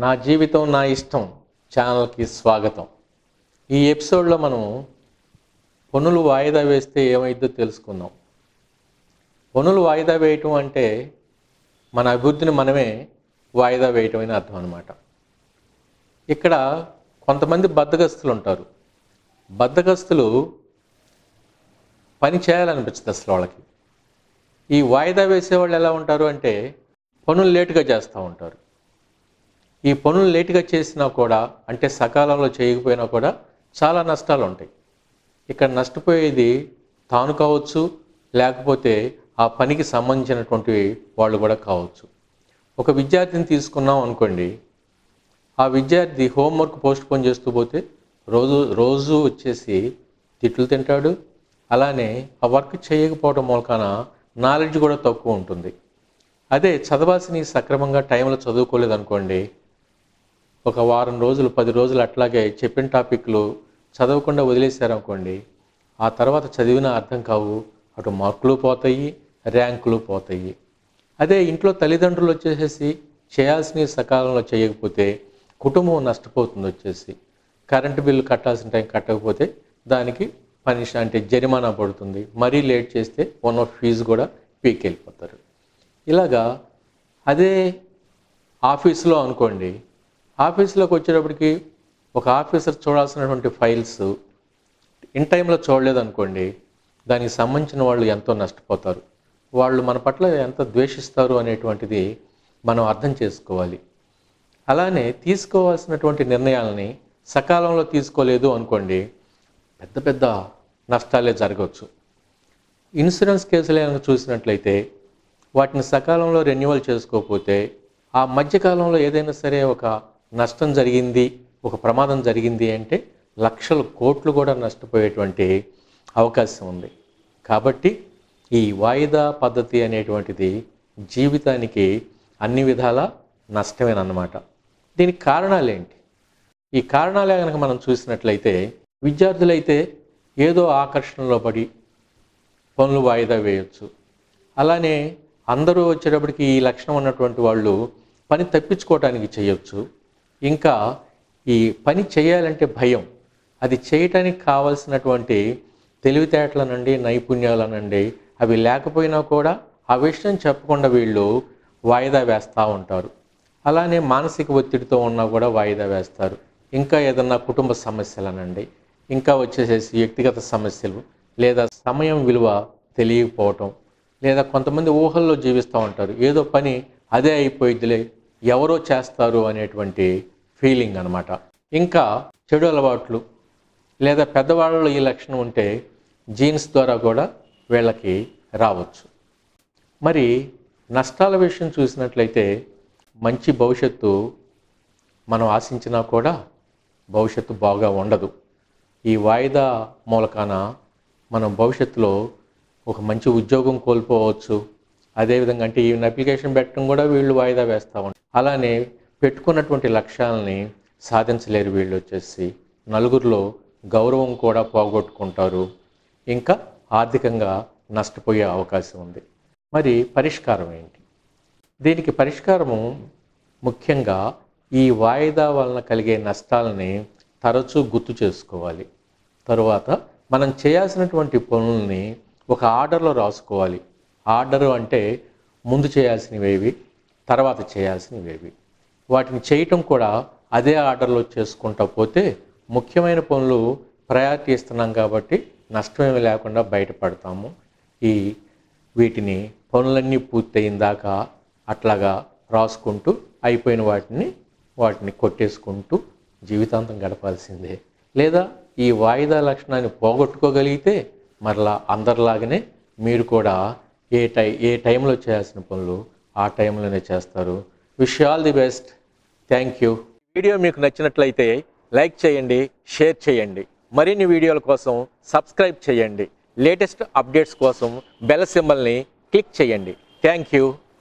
నా జీవితం నా ఇష్టం ఛానల్కి స్వాగతం ఈ ఎపిసోడ్లో మనం పనులు వాయిదా వేస్తే ఏమైద్దో తెలుసుకుందాం పనులు వాయిదా వేయటం అంటే మన అభివృద్ధిని మనమే వాయిదా వేయటం అని అర్థం అనమాట ఇక్కడ కొంతమంది బద్దగస్తులు ఉంటారు బద్దగస్తులు పని చేయాలనిపించదు అసలు వాళ్ళకి ఈ వాయిదా వేసేవాళ్ళు ఎలా ఉంటారు అంటే పనులు లేటుగా చేస్తూ ఉంటారు ఈ పనులు లేటుగా చేసినా కూడా అంటే సకాలంలో చేయకపోయినా కూడా చాలా నష్టాలు ఉంటాయి ఇక్కడ నష్టపోయేది తాను కావచ్చు లేకపోతే ఆ పనికి సంబంధించినటువంటి వాళ్ళు కూడా కావచ్చు ఒక విద్యార్థిని తీసుకున్నాం అనుకోండి ఆ విద్యార్థి హోంవర్క్ పోస్ట్ పోన్ చేస్తూ పోతే రోజు రోజు వచ్చేసి తిట్లు తింటాడు అలానే ఆ వర్క్ చేయకపోవడం మూలకాన నాలెడ్జ్ కూడా తక్కువ ఉంటుంది అదే చదవాల్సిన సక్రమంగా టైంలో చదువుకోలేదు అనుకోండి ఒక వారం రోజులు పది రోజులు అట్లాగే చెప్పిన టాపిక్లు చదవకుండా వదిలేశారనుకోండి ఆ తర్వాత చదివిన అర్థం కావు అటు మార్కులు పోతాయి ర్యాంకులు పోతాయి అదే ఇంట్లో తల్లిదండ్రులు వచ్చేసేసి చేయాల్సిన సకాలంలో చేయకపోతే కుటుంబం నష్టపోతుంది వచ్చేసి కరెంటు బిల్లు కట్టాల్సిన టైం కట్టకపోతే దానికి పనిష్ అంటే జరిమానా పడుతుంది మరీ లేట్ చేస్తే వన్ ఆఫ్ ఫీజు కూడా పీక్ వెళ్ళిపోతారు ఇలాగా అదే ఆఫీసులో అనుకోండి ఆఫీసులోకి వచ్చేటప్పటికి ఒక ఆఫీసర్ చూడాల్సినటువంటి ఫైల్స్ ఇన్ టైంలో చూడలేదు అనుకోండి దానికి సంబంధించిన వాళ్ళు ఎంతో నష్టపోతారు వాళ్ళు మన పట్ల ఎంత ద్వేషిస్తారు అనేటువంటిది మనం అర్థం చేసుకోవాలి అలానే తీసుకోవాల్సినటువంటి నిర్ణయాలని సకాలంలో తీసుకోలేదు అనుకోండి పెద్ద పెద్ద నష్టాలే జరగవచ్చు ఇన్సూరెన్స్ కేసులు ఏమైనా చూసినట్లయితే వాటిని సకాలంలో రెన్యువల్ చేసుకోకపోతే ఆ మధ్యకాలంలో ఏదైనా సరే ఒక నష్టం జరిగింది ఒక ప్రమాదం జరిగింది అంటే లక్షల కోట్లు కూడా నష్టపోయేటువంటి అవకాశం ఉంది కాబట్టి ఈ వాయిదా పద్ధతి అనేటువంటిది జీవితానికి అన్ని విధాల నష్టమేనన్నమాట దీనికి కారణాలు ఏంటి ఈ కారణాలే కనుక మనం చూసినట్లయితే విద్యార్థులైతే ఏదో ఆకర్షణలో పడి పనులు వాయిదా వేయొచ్చు అలానే అందరూ వచ్చేటప్పటికి ఈ లక్షణం ఉన్నటువంటి వాళ్ళు పని తప్పించుకోవటానికి చేయొచ్చు ఇంకా ఈ పని చేయాలంటే అది చేయటానికి కావాల్సినటువంటి తెలివితేటలనండి నైపుణ్యాలనండి అవి లేకపోయినా కూడా ఆ విషయం చెప్పకుండా వీళ్ళు వాయిదా వేస్తూ ఉంటారు అలానే మానసిక ఒత్తిడితో ఉన్నా కూడా వాయిదా వేస్తారు ఇంకా ఏదన్నా కుటుంబ సమస్యలనండి ఇంకా వచ్చేసేసి వ్యక్తిగత సమస్యలు లేదా సమయం విలువ తెలియకపోవటం లేదా కొంతమంది ఊహల్లో జీవిస్తూ ఉంటారు ఏదో పని అదే అయిపోయిద్దిలే ఎవరో చేస్తారు అనేటువంటి ఫీలింగ్ అనమాట ఇంకా చెడు అలవాట్లు లేదా పెద్దవాళ్ళలో ఈ లక్షణం ఉంటే జీన్స్ ద్వారా కూడా వీళ్ళకి రావచ్చు మరి నష్టాల విషయం చూసినట్లయితే మంచి భవిష్యత్తు మనం ఆశించినా కూడా భవిష్యత్తు బాగా ఉండదు ఈ వాయిదా మూలకాన మనం భవిష్యత్తులో ఒక మంచి ఉద్యోగం కోల్పోవచ్చు అదేవిధంగా అంటే ఈవెన్ అప్లికేషన్ పెట్టడం కూడా వీళ్ళు వాయిదా వేస్తూ ఉంటారు అలానే పెట్టుకున్నటువంటి లక్ష్యాలని సాధించలేరు వీళ్ళు వచ్చేసి నలుగురిలో గౌరవం కూడా పోగొట్టుకుంటారు ఇంకా ఆర్థికంగా నష్టపోయే అవకాశం ఉంది మరి పరిష్కారం ఏంటి దీనికి పరిష్కారము ముఖ్యంగా ఈ వాయిదా వలన కలిగే నష్టాలని తరచూ గుర్తు చేసుకోవాలి తరువాత మనం చేయాల్సినటువంటి పనుల్ని ఒక ఆర్డర్లో రాసుకోవాలి ఆర్డర్ అంటే ముందు చేయాల్సినవేవి తర్వాత చేయాల్సినవేవి వాటిని చేయటం కూడా అదే ఆర్డర్లో చేసుకుంటా పోతే ముఖ్యమైన పనులు ప్రయారిటీ ఇస్తున్నాం కాబట్టి నష్టమేమి లేకుండా బయటపడతాము ఈ వీటిని పనులన్నీ పూర్తయిన దాకా అట్లాగా రాసుకుంటూ అయిపోయిన వాటిని వాటిని కొట్టేసుకుంటూ జీవితాంతం గడపాల్సిందే లేదా ఈ వాయిదా లక్షణాన్ని పోగొట్టుకోగలిగితే మరలా అందరిలాగానే మీరు కూడా ఏ టై ఏ టైంలో చేయాల్సిన పనులు ఆ టైంలోనే చేస్తారు wish all the best thank you video మీకు నచ్చినట్లయితే లైక్ చేయండి షేర్ చేయండి మరిన్ని వీడియోల కోసం సబ్స్క్రైబ్ చేయండి లేటెస్ట్ అప్డేట్స్ కోసం బెల్ సింబల్ని క్లిక్ చేయండి థ్యాంక్ యూ